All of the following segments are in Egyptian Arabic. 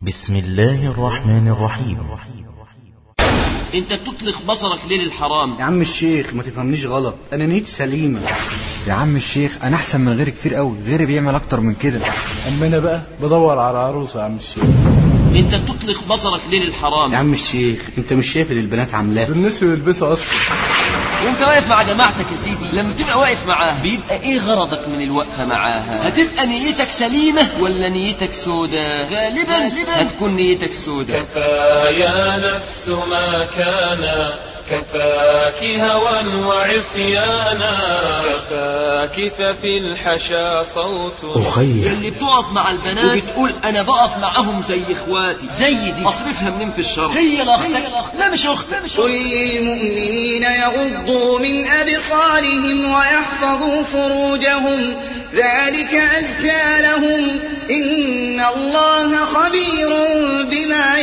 بسم الله الرحمن الرحيم انت بتطلق بصرك ليه للحرام يا عم الشيخ ما تفهمنيش غلط انا نيتي سليمه يا عم الشيخ انا احسن من غيري كتير قوي غيري بيعمل اكتر من كده اما انا بقى بدور على عروسه يا عم الشيخ انت بتطلق بصرك ليه للحرام يا عم الشيخ انت مش شايف اللي البنات عاملاه بالنسبه يلبسها اصلا وانت واقف مع جماعتك يا سيدي لما تبقى واقف معاه بيبقى ايه غرضك من الوقفه معاها هتبقى نيتك سليمه ولا نيتك سودة غالبا هتكون نيتك سودة كفى يا نفس ما كان كفاك هوى وعصيانا كفاك ففي الحشا صوت اخي اللي بتقف مع البنات وبتقول انا بقف معاهم زي اخواتي زي دي اصرفها منين في الشر هي لاختك لا مش اختك مش قل للمؤمنين يغضوا من أبصارهم ويحفظوا فروجهم ذلك أزكى لهم إن الله خبير بما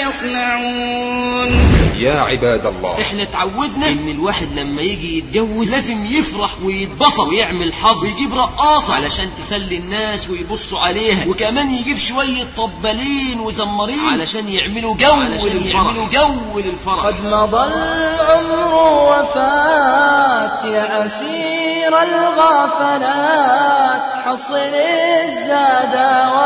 يصنعون يا عباد الله احنا اتعودنا ان الواحد لما يجي يتجوز لازم يفرح ويتبسط ويعمل حظ ويجيب رقاصة علشان تسلي الناس ويبصوا عليها وكمان يجيب شوية طبالين وزمارين علشان يعملوا جو علشان يعملوا جو للفرح قد مضى العمر وفات يا أسير الغافلات حصل الزاد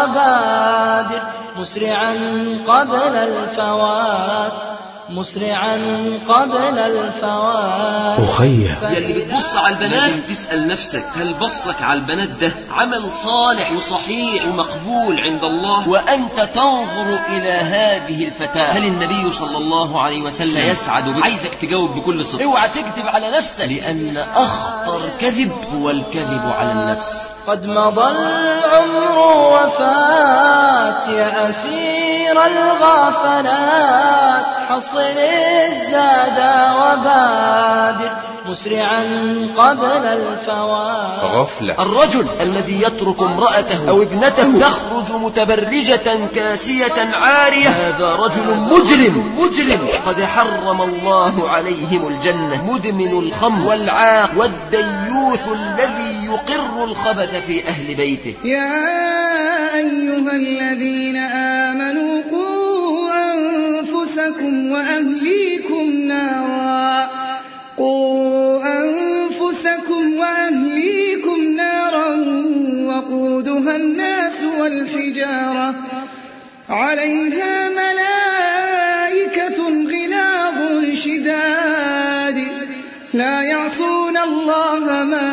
وبادر مسرعا قبل الفوات مسرعا قبل الفوات اخي يا اللي بتبص على البنات تسأل نفسك هل بصك على البنات ده عمل صالح وصحيح ومقبول عند الله وأنت تنظر إلى هذه الفتاة هل النبي صلى الله عليه وسلم سيسعد بك عايزك تجاوب بكل صدق اوعى تكذب على نفسك لأن أخطر كذب هو الكذب على النفس قد مضى العمر وفات يا أسير الغافلات حصل الزاد وبادر مسرعا قبل الفوات غفلة الرجل الذي يترك امرأته أو ابنته تخرج متبرجة كاسية عارية هذا رجل مجرم مجرم قد حرم الله عليهم الجنة مدمن الخمر والعاق والديوث الذي يقر الخبث في أهل بيته يا أيها الذين آمنوا قوا أنفسكم وأهليكم نارا قوا أنفسكم وأهليكم نارا وقودها الناس والحجارة عليها ملائكة غلاظ شداد لا يعصون الله ما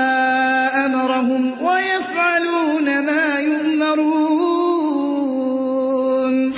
أمرهم ويفعلون ما يؤمرون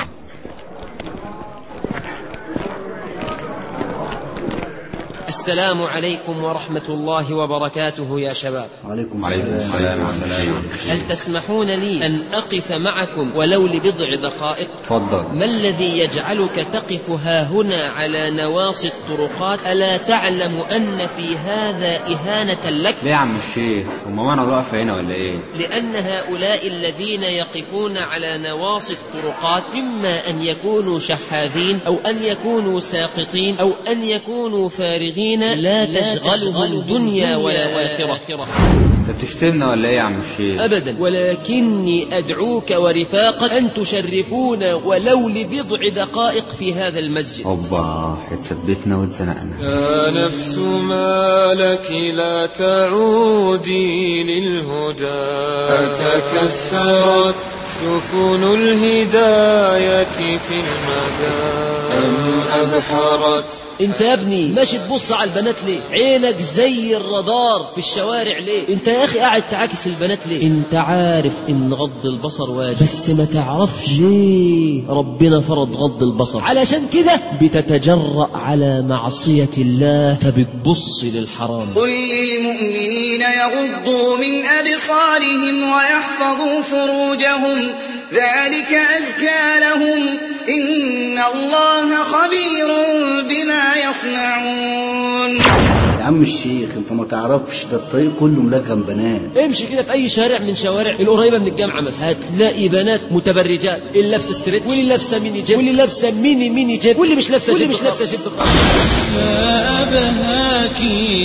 السلام عليكم ورحمة الله وبركاته يا شباب وعليكم السلام هل تسمحون لي أن أقف معكم ولو لبضع دقائق اتفضل ما الذي يجعلك تقف ها هنا على نواصي الطرقات ألا تعلم أن في هذا إهانة لك ليه يا عم الشيخ هما وانا واقفه هنا ولا ايه لأن هؤلاء الذين يقفون على نواصي الطرقات إما أن يكونوا شحاذين أو أن يكونوا ساقطين أو أن يكونوا فارغين لا تشغلهم دنيا ولا آخرة انت بتشتمنا ولا ايه يا عم الشيخ أبدا ولكني أدعوك ورفاقك أن تشرفونا ولو لبضع دقائق في هذا المسجد اوبا اتثبتنا واتزنقنا يا نفس ما لك لا تعودي للهدى فتكسرت سفن الهداية في المدى أم أبحرت انت يا ابني ماشي تبص على البنات ليه عينك زي الرادار في الشوارع ليه انت يا اخي قاعد تعاكس البنات ليه انت عارف ان غض البصر واجب بس ما تعرفش ليه ربنا فرض غض البصر علشان كده بتتجرأ على معصية الله فبتبص للحرام قل للمؤمنين يغضوا من أبصارهم ويحفظوا فروجهم ذلك أزكى لهم إن الله خبير بما يصنعون يا عم الشيخ انت ما تعرفش ده الطريق كله ملغم بنات امشي كده في اي شارع من شوارع القريبه من الجامعه مثلا هتلاقي بنات متبرجات اللي لابسه ستريتش واللي لابسه ميني جيب واللي لابسه ميني ميني جيب واللي مش لابسه جيب مش لابسه جيب خالص ما أبهاك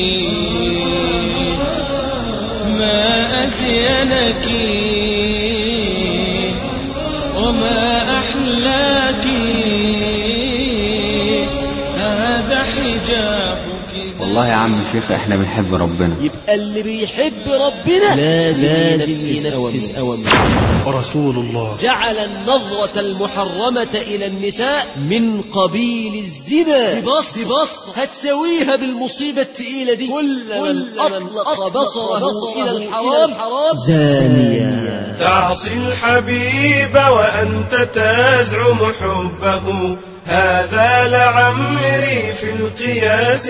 ما أزينك وما أحلى والله يا عم الشيخ احنا بنحب ربنا يبقى اللي بيحب ربنا لازم, لازم ينفذ أوامره ورسول الله جعل النظرة المحرمة إلى النساء من قبيل الزنا بص بص هتسويها بالمصيبة التقيلة دي كل من أطلق بصره إلى الحرام زانيا تعصي الحبيب وأنت تزعم حبه هذا لعمري في القياس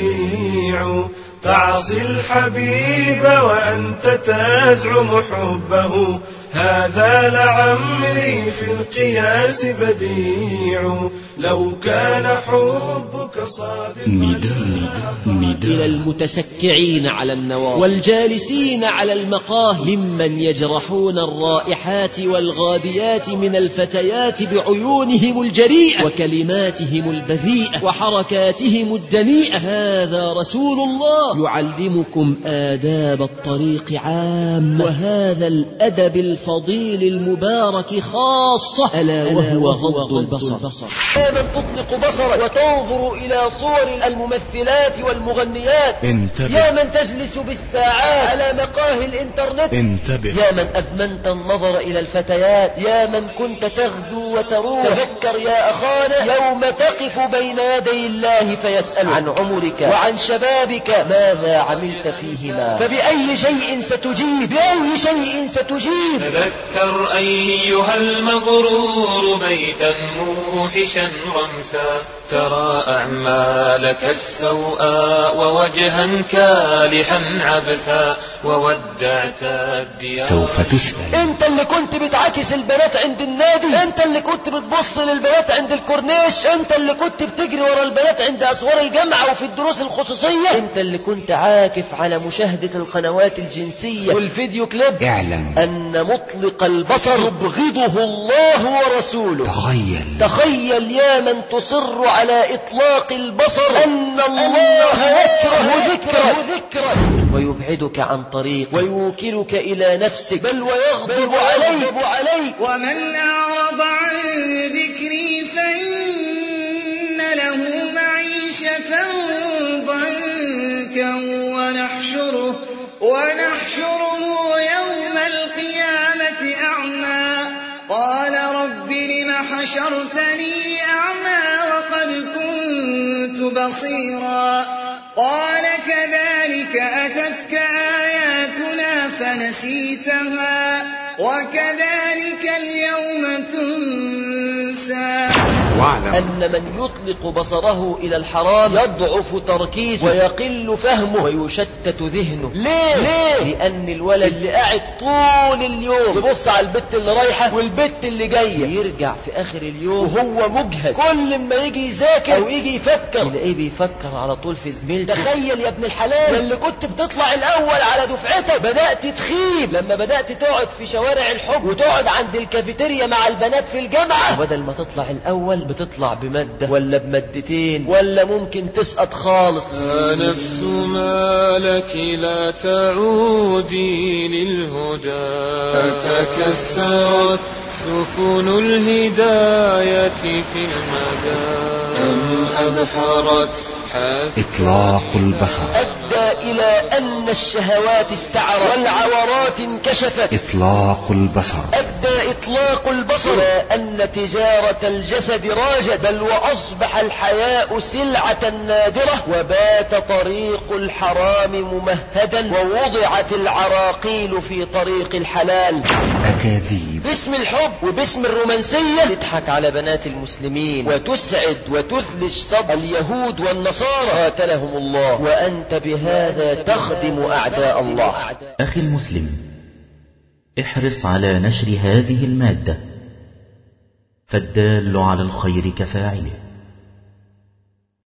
بديع تعصي الحبيب وأنت تزعم حبه هذا لعمري في القياس بديع لو كان حبك صادقا نداء نداء إلى المتسكعين على النواصي والجالسين على المقاهي ممن يجرحون الرائحات والغاديات من الفتيات بعيونهم الجريئة وكلماتهم البذيئة وحركاتهم الدنيئة هذا رسول الله يعلمكم آداب الطريق عام وهذا الأدب الفضيل المبارك خاصة ألا وهو غض البصر يا من تطلق بصرك وتنظر إلى صور الممثلات والمغنيات انتبه يا من تجلس بالساعات على مقاهي الإنترنت انتبه يا من أدمنت النظر إلى الفتيات يا من كنت تغدو وتروح تذكر يا أخانا يوم تقف بين يدي الله فيسأل عن عمرك وعن شبابك ماذا عملت فيهما فبأي شيء ستجيب بأي شيء ستجيب تذكر أيها المغرور بيتا موحشا رمسا ترى أعمالك السوء ووجها كالحا عبسا وودعت الديار سوف تسأل انت اللي كنت بتعاكس البنات عند النادي انت اللي كنت بتبص للبنات عند الكورنيش انت اللي كنت بتجري ورا البنات عند اسوار الجامعة وفي الدروس الخصوصية انت اللي كنت عاكف على مشاهدة القنوات الجنسية والفيديو كليب اعلم ان مطلق البصر يبغضه الله ورسوله تخيل تخيل يا من تصر على اطلاق البصر ان الله يكره ذكرك ذكرك ويبعدك عن طريق ويوكلك إلى نفسك بل ويغضب عليك عليك ومن أعرض عن ذكري فإن له معيشة ضنكا ونحشره ونحشره يوم القيامة أعمى قال رب لم حشرتني أعمى وقد كنت بصيرا قال كذلك أتتك آياتنا فنسيتها وكذلك اليوم تنسى واعلم أن من يطلق بصره إلى الحرام يضعف تركيزه ويقل فهمه ويشتت ذهنه ليه؟ ليه؟ لأن الولد اللي قاعد طول اليوم يبص على البت اللي رايحة والبت اللي جاية يرجع في آخر اليوم وهو مجهد كل ما يجي يذاكر أو يجي يفكر يلاقيه بيفكر على طول في زميلته تخيل يا ابن الحلال اللي كنت بتطلع الأول على دفعتك بدأت تخيب لما بدأت تقعد في شوارع الحب وتقعد عند الكافيتيريا مع البنات في الجامعة وبدل ما تطلع الأول بتطلع بمادة ولا بمادتين ولا ممكن تسقط خالص يا نفس ما لك لا تعودي للهدى تكسرت سفن الهداية في المدى أم أبحرت حتى إطلاق البصر أدى إلى أن الشهوات استعرت والعورات انكشفت إطلاق البصر أدى إطلاق البصر إلى أن تجارة الجسد راجت بل وأصبح الحياء سلعة نادرة وبات طريق الحرام ممهدا ووضعت العراقيل في طريق الحلال أكاذيب باسم الحب وباسم الرومانسية تضحك على بنات المسلمين وتسعد وتثلج صدر اليهود والنصارى قاتلهم الله وأنت بهذا تخدم أعداء الله أخي المسلم احرص على نشر هذه المادة فالدال على الخير كفاعله